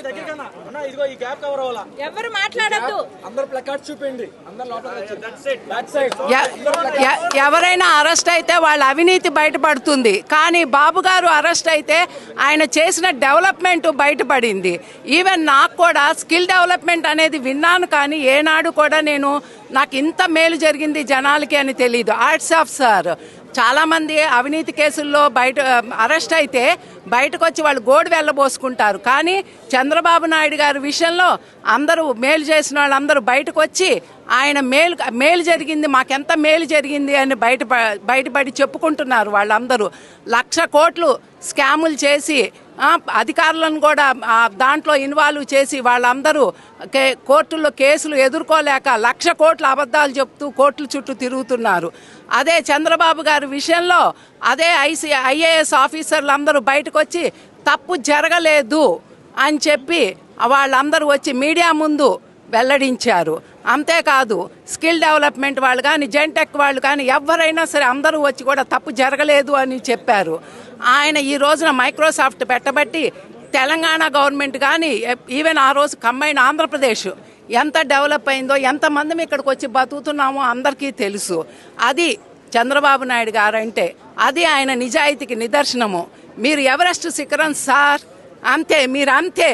దగ్గరికన్నా అన్న ఇదిగో ఈ గ్యాప్ కవర్ అవ్వాలా ఎవరు మాట్లాడద్దు అందరు ప్లకార్డ్ చూపిండి అందరు లోపల బ్యాక్ సైడ్ ఎ- ఎ- ఎవరైనా అరెస్ట్ అయితే వాళ్ళ అవినీతి బయటపడుతుంది కానీ బాబు గారు అరెస్ట్ అయితే ఆయన చేసిన డెవలప్మెంట్ బయటపడింది ఈవెన్ నాకు కూడా స్కిల్ డెవలప్మెంట్ అనేది విన్నాను కానీ ఏనాడు కూడా నేను నాకు ఇంత మేలు జరిగింది జనాలకి అని తెలియదు ఆర్ట్స్ ఆఫ్ సార్ చాలా మంది అవినీతి కేసుల్లో బయట అరెస్ట్ అయితే బయటకు వచ్చి వాళ్ళు గోడు వెళ్ళబోసుకుంటారు కానీ చంద్రబాబు నాయుడు గారి విషయంలో అందరూ మేలు చేసిన వాళ్ళందరూ బయటకు వచ్చి ఆయన మేలు మేలు జరిగింది మాకెంత మేలు జరిగింది అని బయట బయటపడి చెప్పుకుంటున్నారు వాళ్ళందరూ లక్ష కోట్లు స్కాములు చేసి ఆ, అధికారులను కూడా ఆ, దాంట్లో ఇన్వాల్వ్ చేసి వాళ్ళందరూ కే- కోర్టుల్లో కేసులు ఎదుర్కోలేక లక్ష కోట్ల అబద్ధాలు చెప్తూ కోర్టుల చుట్టూ తిరుగుతున్నారు అదే చంద్రబాబు గారి విషయంలో అదే ఐసీ ఐఏఎస్ ఆఫీసర్లు అందరూ బయటకు వచ్చి తప్పు జరగలేదు అని చెప్పి వాళ్ళందరూ వచ్చి మీడియా ముందు వెల్లడించారు అంతేకాదు స్కిల్ డెవలప్మెంట్ వాళ్ళు కానీ జెంటెక్ వాళ్ళు కానీ ఎవరైనా సరే అందరూ వచ్చి కూడా తప్పు జరగలేదు అని చెప్పారు ఆయన ఈ రోజున మైక్రోసాఫ్ట్ పెట్టబట్టి తెలంగాణ గవర్నమెంట్ కానీ ఈవెన్ ఆ రోజు కంబైన్ ఆంధ్రప్రదేశ్ ఎంత డెవలప్ అయిందో ఎంతమంది ఇక్కడికి వచ్చి బతుకుతున్నామో అందరికీ తెలుసు అది చంద్రబాబు నాయుడు గారంటే అది ఆయన నిజాయితీకి నిదర్శనము మీరు ఎవరెస్ట్ శిఖరం సార్ అంతే మీరు అంతే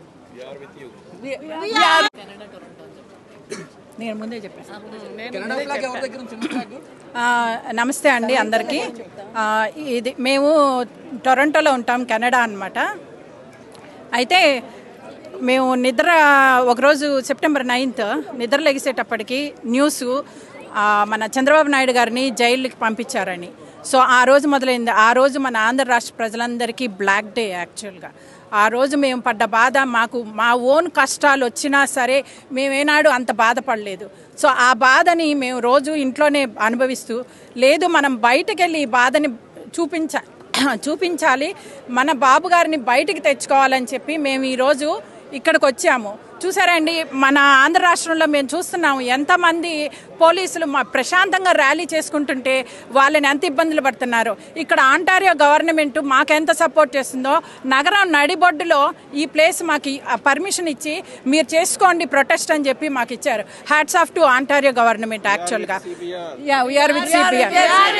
We are నేను ముందే చెప్పాను కెనడా ఫ్లాగ్ ఎవరి దగ్గర ఉంది చిన్న ఫ్లాగ్ ఆ, నమస్తే అండి అందరికీ ఆ, ఇది మేము టొరంటోలో ఉంటాం కెనడా అన్నమాట అయితే మేము నిద్ర ఒకరోజు సెప్టెంబర్ నైన్త్ నిద్ర లెగిసేటప్పటికి న్యూస్ ఆ, మన చంద్రబాబు నాయుడు గారిని జైలుకి పంపించారని సో ఆ రోజు మొదలైంది ఆ రోజు మన ఆంధ్ర రాష్ట్ర ప్రజలందరికీ బ్లాక్ డే యాక్చువల్గా ఆ రోజు మేము పడ్డ బాధ మాకు మా ఓన్ కష్టాలు వచ్చినా సరే మేమేనాడు అంత బాధపడలేదు సో ఆ బాధని మేము రోజు ఇంట్లోనే అనుభవిస్తూ లేదు మనం బయటకు వెళ్ళి ఈ బాధని చూపించ చూపించాలి మన బాబు గారిని బయటికి తెచ్చుకోవాలని చెప్పి మేము ఈరోజు ఇక్కడికి వచ్చాము చూసారండి మన ఆంధ్ర రాష్ట్రంలో మేము చూస్తున్నాము ఎంతమంది పోలీసులు మా ప్రశాంతంగా ర్యాలీ చేసుకుంటుంటే వాళ్ళని ఎంత ఇబ్బందులు పడుతున్నారు ఇక్కడ ఆంటారియో గవర్నమెంట్ మాకెంత సపోర్ట్ చేస్తుందో నగరం నడిబొడ్డులో ఈ ప్లేస్ మాకు పర్మిషన్ ఇచ్చి మీరు చేసుకోండి ప్రొటెస్ట్ అని చెప్పి మాకు ఇచ్చారు hats off to Ontario government యాక్చువల్గా yeah we are with CBN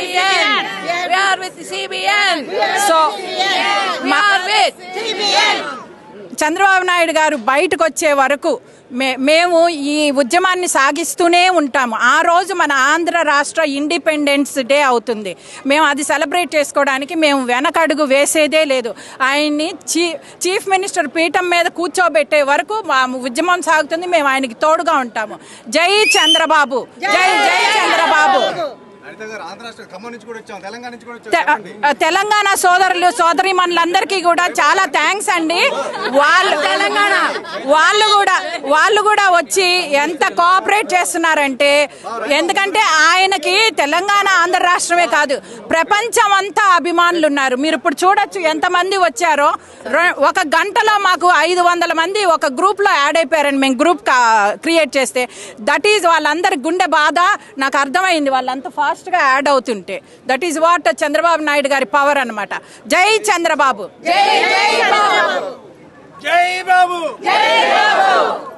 We are with CBN. So We are with Chandrababu Naidu garu బయటకు వచ్చే వరకు మే మేము ఈ ఉద్యమాన్ని సాగిస్తూనే ఉంటాము ఆ రోజు మన ఆంధ్ర రాష్ట్ర ఇండిపెండెన్స్ డే అవుతుంది మేము అది సెలబ్రేట్ చేసుకోవడానికి మేము వెనకడుగు వేసేదే లేదు ఆయన్ని చీ చీఫ్ మినిస్టర్ పీఠం మీద కూర్చోబెట్టే వరకు మా ఉద్యమం సాగుతుంది మేము ఆయనకి తోడుగా ఉంటాము జై చంద్రబాబు జై జై చంద్రబాబు అనిత గారు ఆంధ్ర రాష్ట్ర ఖమ్మం నుంచి కూడా వచ్చాం తెలంగాణ నుంచి కూడా వచ్చాం తె- చెప్పండి. తెలంగాణ సోదరులు సోదరి మనులందరికీ కూడా చాలా థ్యాంక్స్ అండి వాళ్ళు తెలంగాణ వాళ్ళు కూడా వాళ్ళు కూడా వచ్చి ఎంత కోఆపరేట్ చేస్తున్నారంటే ఎందుకంటే ఆయనకి తెలంగాణ ఆంధ్ర రాష్ట్రమే కాదు ప్రపంచం అంతా అభిమానులు ఉన్నారు మీరు ఇప్పుడు చూడొచ్చు ఎంతమంది వచ్చారో రె- ఒక గంటలో మాకు ఐదు వందల మంది ఒక గ్రూప్ లో యాడ్ అయిపోయారండి మేము గ్రూప్ క్రియేట్ చేస్తే దట్ ఈజ్ వాళ్ళందరి గుండె బాధ నాకు అర్థమైంది వాళ్ళంతా ఫాస్ట్ గా యాడ్ అవుతుంటే that is what Chandrababu Naidu గారి పవర్ అన్నమాట జై చంద్రబాబు జై బాబు